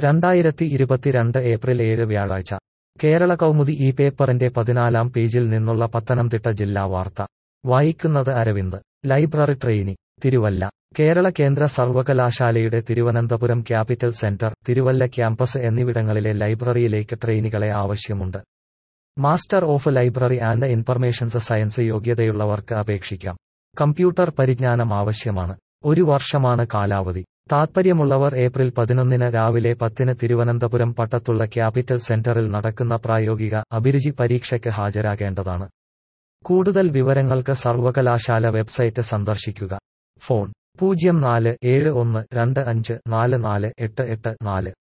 രണ്ടായിരത്തി ഇരുപത്തിരണ്ട് ഏപ്രിൽ ഏഴ് വ്യാഴാഴ്ച കേരള കൗമുദി ഈ പേപ്പറിന്റെ പതിനാലാം പേജിൽ നിന്നുള്ള പത്തനംതിട്ട ജില്ലാ വാർത്ത വായിക്കുന്നത് അരവിന്ദ് ലൈബ്രറി ട്രെയിനി തിരുവല്ല കേരള കേന്ദ്ര സർവകലാശാലയുടെ Thiruvananthapuram capital centre Thiruvalla campus എന്നിവിടങ്ങളിലെ ലൈബ്രറിയിലേക്ക് ട്രെയിനികളെ ആവശ്യമുണ്ട് master of library and informations science യോഗ്യതയുള്ളവർക്ക് അപേക്ഷിക്കാം കമ്പ്യൂട്ടർ പരിജ്ഞാനം ആവശ്യമാണ് ഒരു വർഷമാണ് കാലാവധി താത്പര്യമുള്ളവർ ഏപ്രിൽ പതിനൊന്നിന് രാവിലെ പത്തിന് തിരുവനന്തപുരം പട്ടത്തുള്ള ക്യാപിറ്റൽ സെന്ററിൽ നടക്കുന്ന പ്രായോഗിക അഭിരുചി പരീക്ഷയ്ക്ക് ഹാജരാകേണ്ടതാണ് കൂടുതൽ വിവരങ്ങൾക്ക് സർവകലാശാല വെബ്സൈറ്റ് സന്ദർശിക്കുക ഫോൺ പൂജ്യം നാല് ഏഴ് ഒന്ന് രണ്ട് അഞ്ച് നാല് നാല് എട്ട് എട്ട് നാല്